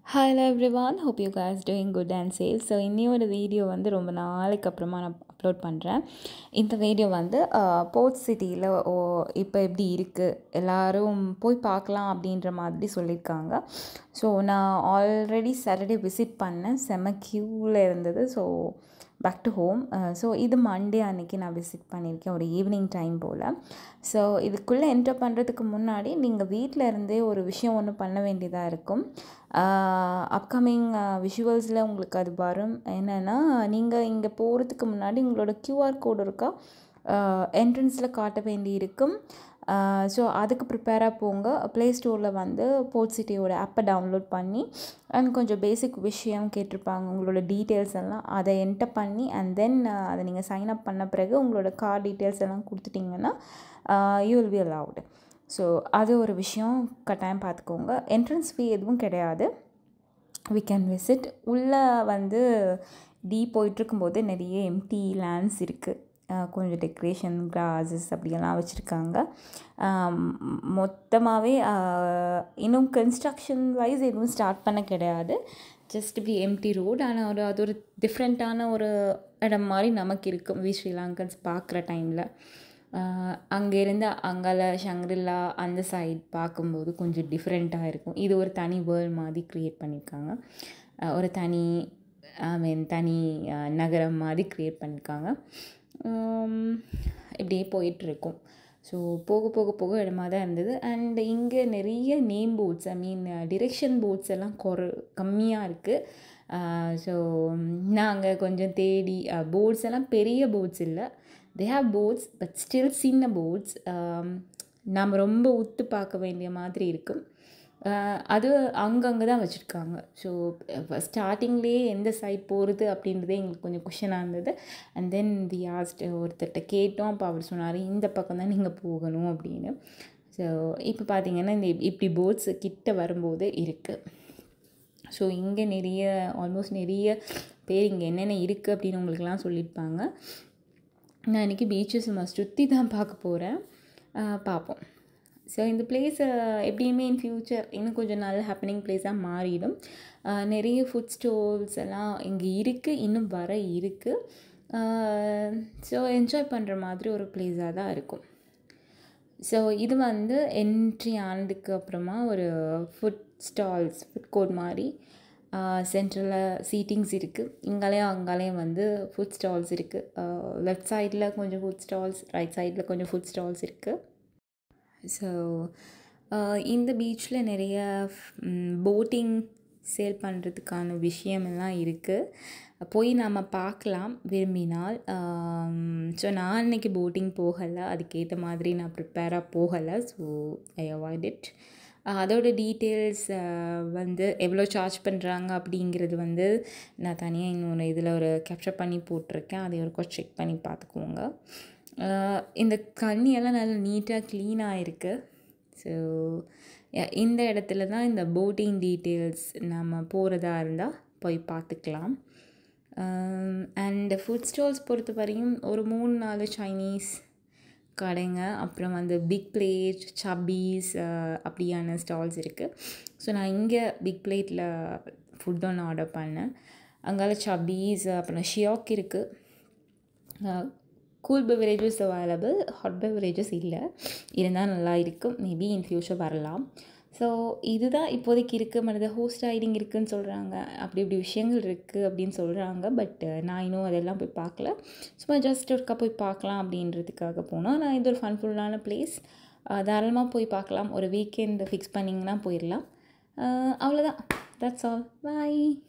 hello everyone hope you guys doing good and safe so இன்னியோட video வந்து ரொம்ப நாளைக்கு அப்புறமா நான் அப்லோட் பண்ணுறேன் இந்த வீடியோ வந்து போர்ட் சிட்டியில் ஓ இப்போ எப்படி இருக்குது எல்லோரும் போய் பார்க்கலாம் அப்படின்ற மாதிரி சொல்லியிருக்காங்க ஸோ நான் ஆல்ரெடி சாட்டர்டே விசிட் பண்ணேன் செம க்யூவில் இருந்தது so back to home so இது மண்டே அன்னைக்கு நான் விசிட் பண்ணியிருக்கேன் ஒரு ஈவினிங் டைம் போல் ஸோ இதுக்குள்ளே என்டர் பண்ணுறதுக்கு முன்னாடி நீங்கள் வீட்டில் இருந்தே ஒரு விஷயம் ஒன்று பண்ண வேண்டியதாக இருக்கும் அப்கமிங் விஷுவல்ஸில் உங்களுக்கு அது வரும் என்னென்னா நீங்கள் இங்கே போகிறதுக்கு முன்னாடி உங்களோட க்யூஆர் கோடு இருக்கா என்ட்ரன்ஸில் காட்ட வேண்டி இருக்கும் ஸோ அதுக்கு ப்ரிப்பேராக போங்க ப்ளே ஸ்டோரில் வந்து போர்ட் சிட்டியோட ஆப்பை டவுன்லோட் பண்ணி அண்ட் கொஞ்சம் பேசிக் விஷயம் கேட்டிருப்பாங்க உங்களோட டீட்டெயில்ஸ் எல்லாம் அதை என்டர் பண்ணி அண்ட் தென் அதை நீங்கள் சைன் அப் பண்ண பிறகு உங்களோட கார் டீட்டெயில்ஸ் எல்லாம் கொடுத்துட்டிங்கன்னா you will be allowed so அது ஒரு விஷயம் கட்டாயம் பார்த்துக்கோங்க என்ட்ரன்ஸ் ஃபீ எதுவும் கிடையாது வி கேன் விசிட் உள்ளே வந்து டி போயிட்டுருக்கும்போது நிறைய எம்டி லேண்ட்ஸ் இருக்குது கொஞ்சம் டெக்கரேஷன் கிராஸஸ் அப்படியெல்லாம் வச்சுருக்காங்க மொத்தமாகவே இன்னும் கன்ஸ்ட்ரக்ஷன் வைஸ் எதுவும் ஸ்டார்ட் பண்ண கிடையாது ஜஸ்ட் இப்படி எம்டி ரோடு ஆனால் ஒரு அது ஒரு டிஃப்ரெண்ட்டான ஒரு இடம் மாதிரி நமக்கு இருக்கும் வி ஸ்ரீலங்கன்ஸ் பார்க்குற டைமில் அங்கேருந்து அங்கால ஷங்க்ரில்லா அந்த சைட் பார்க்கும்போது கொஞ்சம் டிஃப்ரெண்ட்டாக இருக்கும் இது ஒரு தனி வேர்ல்ட் மாதிரி க்ரியேட் பண்ணியிருக்காங்க ஒரு தனி ஐ மீன் தனி நகரம் மாதிரி க்ரியேட் பண்ணியிருக்காங்க இப்படியே போயிட்டுருக்கும் ஸோ போக போக போக இடமா தான் இருந்தது அண்ட் இங்கே நிறைய name boards I mean direction boards எல்லாம் குற கம்மியாக இருக்குது ஸோ நாங்கள் கொஞ்சம் தேடி போர்ட்ஸ் எல்லாம் பெரிய போர்ட்ஸ் இல்லை they have boards but still சின்ன போர்ட்ஸ் நம்ம ரொம்ப உத்து பார்க்க வேண்டிய மாதிரி இருக்கும் அது அங்கங்கே தான் வச்சுருக்காங்க ஸோ ஸ்டார்டிங்லேயே எந்த சைட் போகிறது அப்படின்றதே எங்களுக்கு கொஞ்சம் கொஷனாக இருந்தது அண்ட் தென் வி ஆஸ்ட் ஒருத்தர்கிட்ட கேட்டோம் அப்போ அவர் சொன்னார் இந்த பக்கம் தான் நீங்கள் போகணும் அப்படின்னு ஸோ இப்போ பார்த்தீங்கன்னா இந்த இப்படி போட்ஸ் கிட்ட வரும்போது இருக்குது ஸோ இங்கே நிறைய ஆல்மோஸ்ட் நிறைய பேர் இங்கே என்னென்ன இருக்குது அப்படின்னு உங்களுக்குலாம் சொல்லியிருப்பாங்க நான் இன்றைக்கி பீச்சஸ் மஸ்ட் சுற்றி தான் பார்க்க போகிறேன் பார்ப்போம் ஸோ இந்த பிளேஸ் எப்படியுமே இன் ஃப்யூச்சர் இன்னும் கொஞ்சம் நல்ல ஹேப்பனிங் பிளேஸாக மாறிடும் நிறைய ஃபுட் ஸ்டோல்ஸ் எல்லாம் இங்கே இருக்குது இன்னும் வர இருக்குது ஸோ என்ஜாய் பண்ணுற மாதிரி ஒரு பிளேஸாக தான் இருக்கும் ஸோ இது வந்து என்ட்ரி ஆனதுக்கு அப்புறமா ஒரு ஃபுட் ஸ்டால்ஸ் ஃபுட் கோர்ட் மாதிரி சென்ட்ரலில் சீட்டிங்ஸ் இருக்குது இங்காலேயும் அங்காலேயும் வந்து ஃபுட் ஸ்டால்ஸ் இருக்குது லெஃப்ட் சைடில் கொஞ்சம் ஃபுட் ஸ்டால்ஸ் ரைட் சைடில் கொஞ்சம் ஃபுட் ஸ்டால்ஸ் இருக்குது ஸோ இந்த பீச்சில் நிறைய போட்டிங் சேல் பண்ணுறதுக்கான விஷயமெல்லாம் இருக்குது போய் நாம் பார்க்கலாம் விரும்பினால் ஸோ நான் இன்றைக்கி போட்டிங் போகலை அதுக்கேற்ற மாதிரி நான் ப்ரிப்பேராக போகலை ஸோ ஐ அவாய்ட் இட் அதோட டீட்டெயில்ஸ் வந்து எவ்வளோ சார்ஜ் பண்ணுறாங்க அப்படிங்கிறது வந்து நான் தனியாக இன்னொன்று இதில் ஒரு கேப்சர் பண்ணி போட்டிருக்கேன் அதை ஒரு கொஞ்சம் செக் பண்ணி பார்த்துக்கோங்க இந்த தண்ணியெல்லாம் நல்லா நீட்டாக க்ளீனாக இருக்குது ஸோ இந்த இடத்துல தான் இந்த போட்டிங் டீட்டெயில்ஸ் நம்ம போகிறதா இருந்தால் போய் பார்த்துக்கலாம் அண்ட் ஃபுட் ஸ்டால்ஸ் பொறுத்த வரையும் ஒரு மூணு நாலு சைனீஸ் கடைங்க அப்புறம் வந்து பிக் பிளேட் சப்பீஸ் அப்படியான ஸ்டால்ஸ் இருக்குது ஸோ நான் இங்கே பிக் பிளேட்டில் ஃபுட் ஒன்று ஆர்டர் பண்ணேன் அங்கால சப்பீஸ் அப்புறம் ஷியாக் இருக்குது cool beverages available hot beverages இல்லை இருந்தால் நல்லா இருக்கும் மேபி இன் ஃப்யூச்சர் வரலாம் ஸோ இதுதான் இப்போதைக்கு இருக்குது மனது ஹோஸ்ட் ரைடிங் இருக்குதுன்னு சொல்கிறாங்க அப்படி இப்படி விஷயங்கள் இருக்குது அப்படின்னு சொல்கிறாங்க பட் நான் இன்னும் அதெல்லாம் போய் பார்க்கல சும்மா ஜஸ்ட் ஒருக்கா போய் பார்க்கலாம் அப்படின்றதுக்காக போனோம் நான் இது ஒரு ஃபன்ஃபுல்லான பிளேஸ் தாராளமாக போய் பார்க்கலாம் ஒரு வீக்கெண்ட் ஃபிக்ஸ் பண்ணிங்கன்னா போயிடலாம் அவ்வளோதான் தட்ஸ் ஆல் பாய்